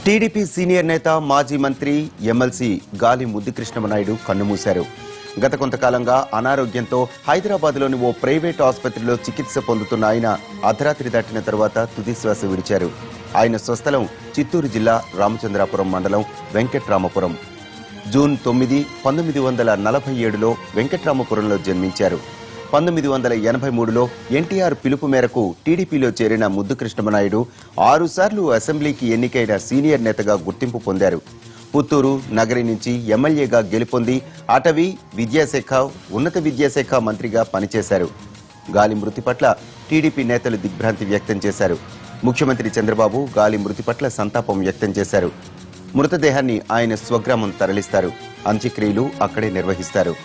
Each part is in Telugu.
టీడీపీ సీనియర్ నేత మాజీ మంత్రి ఎమ్మెల్సీ గాలి ముద్దుకృష్ణమనాయుడు కన్నుమూశారు గత కొంతకాలంగా అనారోగ్యంతో హైదరాబాద్లోని ఓ ప్రైవేట్ ఆసుపత్రిలో చికిత్స పొందుతున్న ఆయన అర్ధరాత్రి దాటిన తర్వాత తుది శ్వాస విడిచారు ఆయన స్వస్థలం చిత్తూరు జిల్లా రామచంద్రాపురం మండలం వెంకట్రామపురం జూన్ తొమ్మిది పంతొమ్మిది వందల నలభై ఏడులో వెంకట్రామపురంలో జన్మించారు పంతొమ్మిది వందల ఎనభై మూడులో ఎన్టీఆర్ పిలుపు మేరకు టీడీపీలో చేరిన ముద్దు కృష్ణమనాయుడు ఆరుసార్లు అసెంబ్లీకి ఎన్నికైన సీనియర్ నేతగా గుర్తింపు పొందారు పుత్తూరు నగరి నుంచి ఎమ్మెల్యేగా గెలుపొంది అటవీ విద్యాశాఖ ఉన్నత విద్యాశాఖ మంత్రిగా పనిచేశారు గాలి మృతి పట్ల టీడీపీ నేతలు దిగ్భ్రాంతి వ్యక్తం చేశారు ముఖ్యమంత్రి చంద్రబాబు గాలి మృతి పట్ల సంతాపం వ్యక్తం చేశారు మృతదేహాన్ని ఆయన స్వగ్రామం తరలిస్తారు అంత్యక్రియలు అక్కడే నిర్వహిస్తారు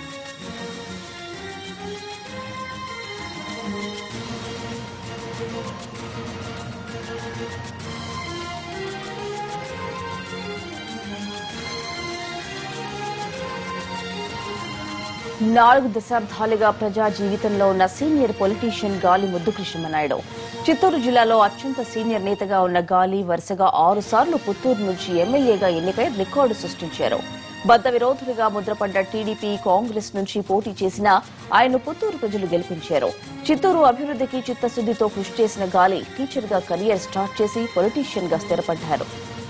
నాలుగు దశాబ్దాలుగా ప్రజా జీవితంలో ఉన్న సీనియర్ పొలిటీషియన్ గాలి ముద్దుకృష్ణమనాయుడు చిత్తూరు జిల్లాలో అత్యంత సీనియర్ నేతగా ఉన్న గాలి వరుసగా ఆరు సార్లు పుత్తూరు నుంచి ఎమ్మెల్యేగా ఎన్నికై రికార్డు సృష్టించారు బద్ద విరోధులుగా ముద్రపడ్డ టీడీపీ కాంగ్రెస్ నుంచి పోటీ చేసినా ఆయన పుత్తూరు ప్రజలు గెలిపించారు చిత్తూరు అభివృద్ధికి చిత్తశుద్దితో కృషి చేసిన గాలి టీచర్ గా కెరియర్ స్టార్ట్ చేసి పొలిటీషియన్ గా స్థిరపడ్డారు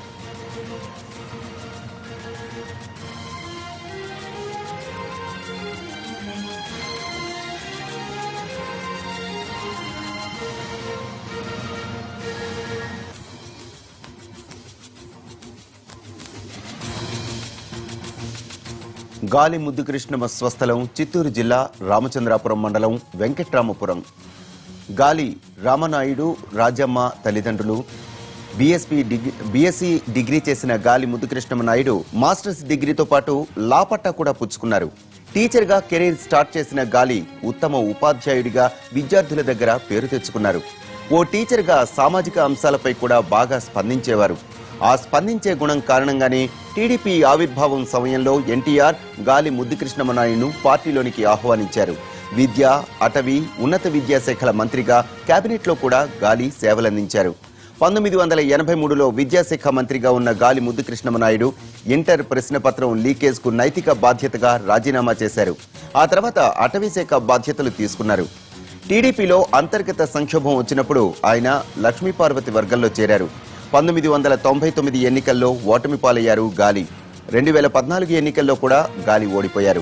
గాలి ముద్దు కృష్ణమ స్వస్థలం చిత్తూరు జిల్లా రామచంద్రాపురం మండలం వెంకట్రామపురం గాలి రామనాయుడు రాజమ్మ తల్లిదండ్రులు బీఎస్పీ డిగ్రీ బీఎస్సీ డిగ్రీ చేసిన గాలి ముద్దుకృష్ణమ నాయుడు మాస్టర్స్ డిగ్రీతో పాటు లా పట్టా కూడా పుచ్చుకున్నారు టీచర్గా కెరీర్ స్టార్ట్ చేసిన గాలి ఉత్తమ ఉపాధ్యాయుడిగా విద్యార్థుల దగ్గర పేరు తెచ్చుకున్నారు ఓ టీచర్గా సామాజిక అంశాలపై కూడా బాగా స్పందించేవారు ఆ స్పందించే గుణం కారణంగానే టీడీపీ ఆవిర్భావం సమయంలో ఎన్టీఆర్ గాలి ముద్దుకృష్ణమనాయుడును పార్టీలోనికి ఆహ్వానించారు విద్య అటవీ ఉన్నత విద్యాశాఖల మంత్రిగా కేబినెట్లో కూడా గాలి సేవలందించారు పంతొమ్మిది వందల ఎనభై మూడులో విద్యాశాఖ మంత్రిగా ఉన్న గాలి ముద్దుకృష్ణమనాయుడు ఇంటర్ ప్రశ్నపత్రం లీకేజ్ కు నైతిక బాధ్యతగా రాజీనామా చేశారు ఆ తర్వాత అటవీ శాఖ బాధ్యతలు తీసుకున్నారు టీడీపీలో అంతర్గత సంక్షోభం వచ్చినప్పుడు ఆయన లక్ష్మీపార్వతి వర్గంలో చేరారు పంతొమ్మిది వందల తొంభై తొమ్మిది ఎన్నికల్లో ఓటమి పాలయ్యారు గాలి రెండు వేల పద్నాలుగు ఎన్నికల్లో కూడా గాలి ఓడిపోయారు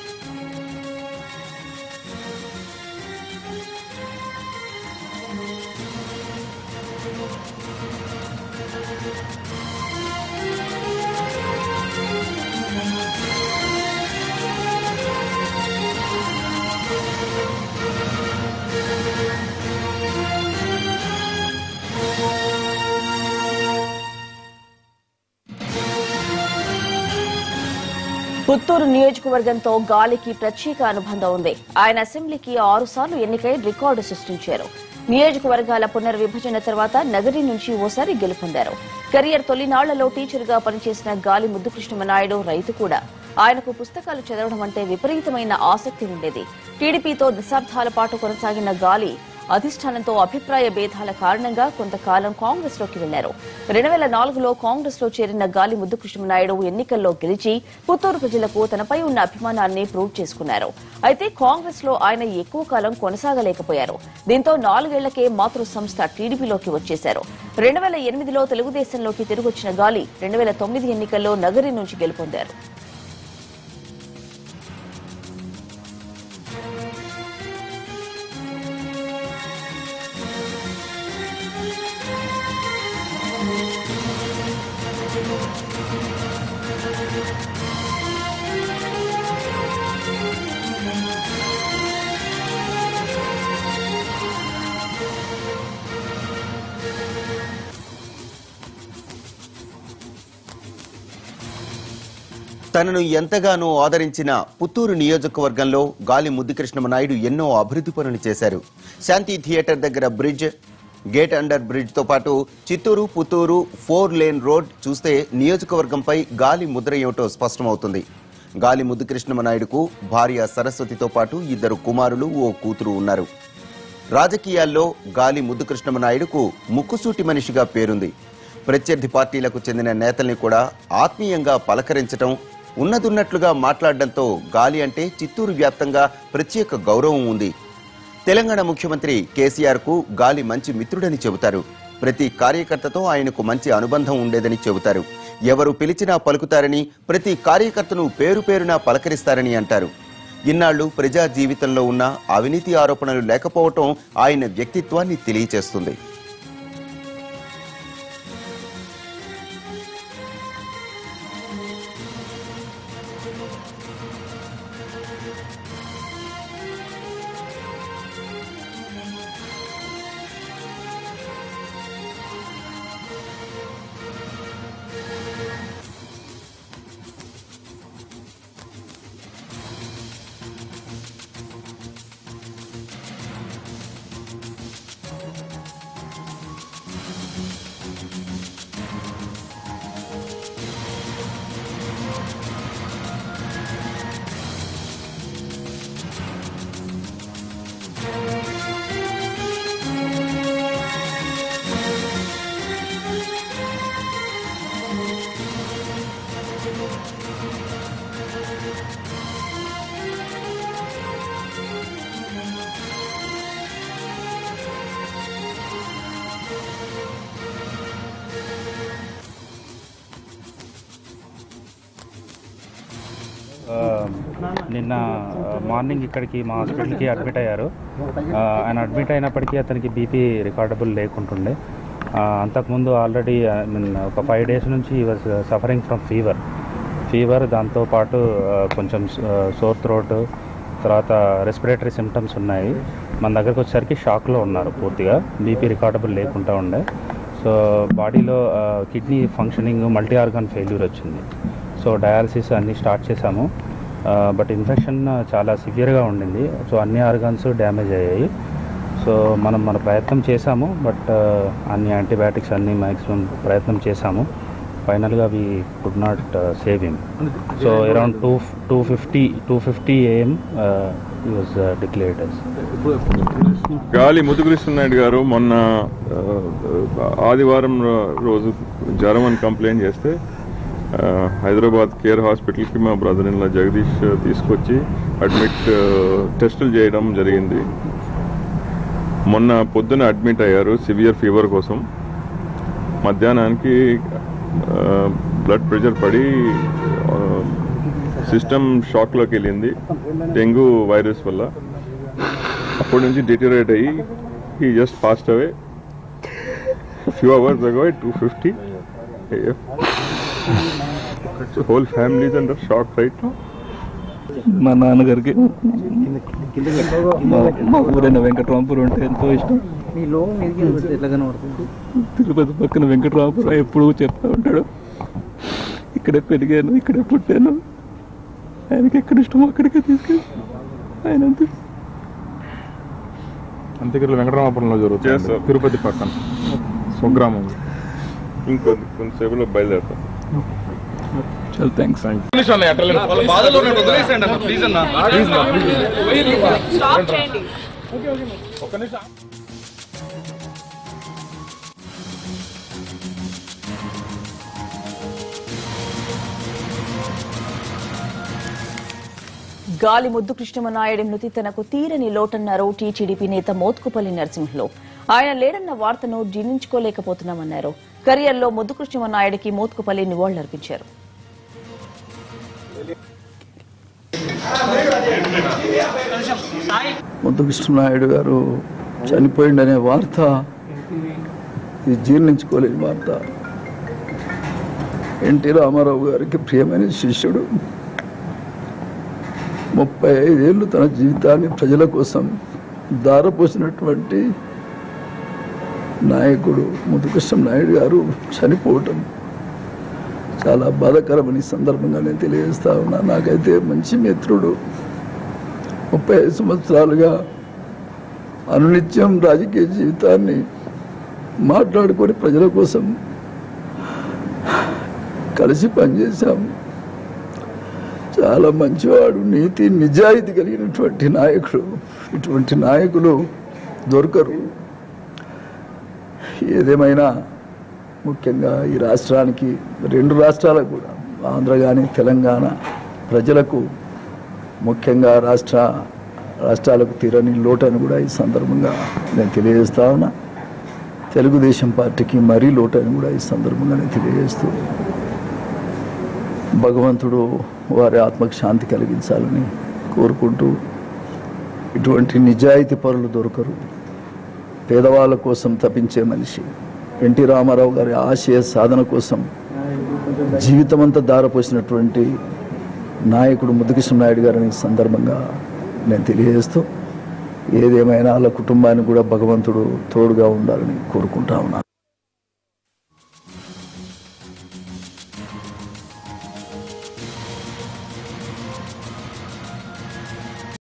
పుత్తూరు నియోజకవర్గంతో గాలికి ప్రత్యేక అనుబంధం ఉంది ఆయన అసెంబ్లీకి ఆరు సార్లు ఎన్నికై రికార్డు సృష్టించారు నియోజకవర్గాల పునర్విభజన తర్వాత నగరి నుంచి ఓసారి గెలుపొందారు కెరియర్ తొలినాళ్లలో టీచర్ గా పనిచేసిన గాలి ముద్దుకృష్ణమనాయుడు రైతు కూడా ఆయనకు పుస్తకాలు చదవడం అంటే విపరీతమైన ఆసక్తి ఉండేది టీడీపీతో దశాబ్దాల పాటు కొనసాగిన గాలి అధిష్టానంతో అభిప్రాయ భేదాల కారణంగా కొంతకాలం కాంగ్రెస్ లోకి వెళ్లారు రెండు వేల నాలుగులో కాంగ్రెస్ లో చేరిన గాలి ముద్దుకృష్ణనాయుడు ఎన్నికల్లో గెలిచి పుత్తూరు ప్రజలకు తనపై ఉన్న అభిమానాన్ని ప్రూవ్ చేసుకున్నారు అయితే కాంగ్రెస్ లో ఆయన ఎక్కువ కాలం కొనసాగలేకపోయారు దీంతో నాలుగేళ్లకే మాతృ సంస్థ టీడీపీలోకి వచ్చేశారు రెండు వేల ఎనిమిదిలో తెలుగుదేశంలోకి తిరిగొచ్చిన గాలి రెండు వేల తొమ్మిది ఎన్నికల్లో నగరి నుంచి గెలుపొందారు తనను ఎంతగానో ఆదరించిన పుత్తూరు నియోజకవర్గంలో గాలి ముద్దుకృష్ణమనాయుడు ఎన్నో అభివృద్ధి పనులు చేశారు శాంతి థియేటర్ దగ్గర బ్రిడ్జ్ గేట్ అండర్ బ్రిడ్జ్ తో పాటు Chittoor Puttur four lane road చూస్తే నియోజకవర్గంపై గాలి ముద్ర ఏమిటో స్పష్టమవుతుంది గాలి ముద్దుకృష్ణమనాయుడుకు భార్య సరస్వతితో పాటు ఇద్దరు కుమారులు ఓ కూతురు ఉన్నారు రాజకీయాల్లో గాలి ముద్దుకృష్ణమనాయుడుకు ముక్కుసూటి మనిషిగా పేరుంది ప్రత్యర్థి పార్టీలకు చెందిన నేతల్ని కూడా ఆత్మీయంగా పలకరించడం ఉన్నదున్నట్లుగా మాట్లాడడంతో గాలి అంటే చిత్తూరు వ్యాప్తంగా ప్రత్యేక గౌరవం ఉంది తెలంగాణ ముఖ్యమంత్రి కేసీఆర్ కు గాలి మంచి మిత్రుడని చెబుతారు ప్రతి కార్యకర్తతో ఆయనకు మంచి అనుబంధం ఉండేదని చెబుతారు ఎవరు పిలిచినా పలుకుతారని ప్రతి కార్యకర్తను పేరు పేరున పలకరిస్తారని అంటారు ఇన్నాళ్లు ప్రజా జీవితంలో ఉన్న అవినీతి ఆరోపణలు లేకపోవటం ఆయన వ్యక్తిత్వాన్ని తెలియచేస్తుంది ఆ, నిన్న ఆ, మార్నింగ్ ఇక్కడికి మా హాస్పిటల్కి అడ్మిట్ అయ్యారు ఆ, ఆయన అడ్మిట్ అయినప్పటికీ అతనికి బీపీ రికార్డబుల్ లేకుంటుండే ఆ, అంతకుముందు ఆల్రెడీ ఐ మీన్ ఒక ఫైవ్ డేస్ నుంచి was suffering from fever fever దాంతోపాటు ఆ, కొంచెం సోర్ థ్రోట్ తర్వాత రెస్పిరేటరీ సిమ్టమ్స్ ఉన్నాయి మన దగ్గరకు వచ్చేసరికి షాక్లో ఉన్నారు పూర్తిగా బీపీ రికార్డబుల్ లేకుండా ఉండే సో బాడీలో kidney functioning multi organ failure వచ్చింది సో డయాలసిస్ అన్నీ స్టార్ట్ చేశాము బట్ ఇన్ఫెక్షన్ చాలా సివియర్గా ఉండింది సో అన్ని ఆర్గాన్స్ డ్యామేజ్ అయ్యాయి సో మనం మన ప్రయత్నం చేశాము బట్ అన్ని యాంటీబయాటిక్స్ అన్ని మ్యాక్సిమం ప్రయత్నం చేశాము ఫైనల్గా we could not save him so around two two fifty two fifty AM was declared as Gali ముదుగురిస్తున్నాడు గారు మొన్న ఆ, ఆదివారం రో- రోజు జ్వరం అని కంప్లైంట్ చేస్తే ఆ, హైదరాబాద్ కేర్ హాస్పిటల్కి మా బ్రదర్ ఇన్లా జగదీష్ తీసుకొచ్చి అడ్మిట్ ఆ, టెస్టులు చేయడం జరిగింది మొన్న పొద్దున అడ్మిట్ అయ్యారు సివియర్ ఫీవర్ కోసం మధ్యాహ్నానికి ఆ, బ్లడ్ ప్రెషర్ పడి ఆ, సిస్టమ్ షాక్లోకి వెళ్ళింది డెంగ్యూ వైరస్ వల్ల అప్పటి నుంచి డిటరేట్ అయ్యి ఈ just passed away few hours ago two fifty whole families under shock right మా నాన్నగారికి మా మా ఊరైన వెంకటరాంపురం అంటే ఎంతో ఇష్టం నీ లో మీదికి పెడితే ఎట్లా కనబడుతుంది తిరుపతి పక్కన వెంకటరాంపురం ఎప్పుడూ చెప్తా ఉంటాడు ఇక్కడే పెరిగాను ఇక్కడే పుట్టాను ఆయనకి ఎక్కడ ఇష్టమో అక్కడికే తీసుకెళ్ళి ఆయన అంతే అంత్యక్రియలు వెంకటరామపురంలో Yes, జరుగుతుంది sir. తిరుపతి పక్కన స్వగ్రామం ఇంకొద్ది కొంతసేపులో బయలుదేరుతాం చాలా థ్యాంక్స్ గాలి ముద్దు కృష్ణమనాయుడు మృతి తనకు తీరని లోటన్నారు టీటీడీపీ నేత మోత్కుపల్లి నరసింహులు ఆయన లేడన్న వార్తను జీర్ణించుకోలేకపోతున్నామన్నారు కెరియర్లో ముద్దు కృష్ణమనాయుడికి మోత్కుపల్లి నివాళులర్పించారు ముద్దు కృష్ణనాయుడు గారు చనిపోయిండనే వార్త ఇది జీర్ణించుకోలేని వార్త ఎన్టీ రామారావు గారికి ప్రియమైన శిష్యుడు ముప్పై ఐదేళ్ళు తన జీవితాన్ని ప్రజల కోసం దారపోసినటువంటి నాయకుడు ముద్దుకృష్ణ నాయుడు గారు చనిపోవటం చాలా బాధాకరమని ఈ సందర్భంగా నేను తెలియజేస్తా ఉన్నా నాకైతే మంచి మిత్రుడు ముప్పై ఐదు సంవత్సరాలుగా అనునిత్యం రాజకీయ జీవితాన్ని మాట్లాడుకొని ప్రజల కోసం కలిసి పనిచేశాం చాలా మంచివాడు నీతి నిజాయితీ కలిగినటువంటి నాయకుడు ఇటువంటి నాయకులు దొరకరు ఏదేమైనా ముఖ్యంగా ఈ రాష్ట్రానికి రెండు రాష్ట్రాలకు కూడా ఆంధ్ర కానీ తెలంగాణ ప్రజలకు ముఖ్యంగా రాష్ట్ర రాష్ట్రాలకు తీరని లోటని కూడా ఈ సందర్భంగా నేను తెలియజేస్తా ఉన్నా తెలుగుదేశం పార్టీకి మరీ లోటని కూడా ఈ సందర్భంగా నేను తెలియజేస్తూ భగవంతుడు వారి ఆత్మకు శాంతి కలిగించాలని కోరుకుంటూ ఇటువంటి నిజాయితీ పరులు దొరకరు పేదవాళ్ళ కోసం తప్పించే మనిషి ఎన్టీ రామారావు గారి ఆశయ సాధన కోసం జీవితమంతా దారపోసినటువంటి నాయకుడు ముద్దుకృష్ణ నాయుడు గారిని ఈ సందర్భంగా నేను తెలియజేస్తూ ఏదేమైనా వాళ్ళ కుటుంబానికి కూడా భగవంతుడు తోడుగా ఉండాలని కోరుకుంటా ఉన్నాను